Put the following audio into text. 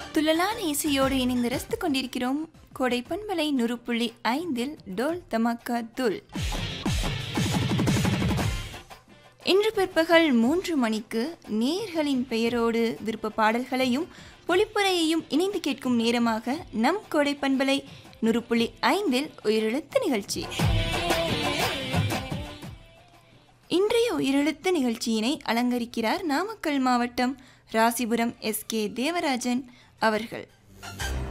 துள்ளலான இசையோடு இணைந்து ரசித்து கொண்டிருக்கிறோம் கோடை பண்பலை நூறு புள்ளி ஐந்தில் டோல் தமாக்கா துல் இன்று பிற்பகல் மூன்று மணிக்கு நேர்களின் பெயரோடு விருப்ப பாடல்களையும் பொழிப்புரையையும் இணைந்து கேட்கும் நேரமாக நம் கோடை பண்பலை நூறு புள்ளி ஐந்தில் உயிரெழுத்து நிகழ்ச்சி இன்றைய உயிரெழுத்து நிகழ்ச்சியினை அலங்கரிக்கிறார் நாமக்கல் மாவட்டம் ராசிபுரம் எஸ் கே தேவராஜன் அவர்கள்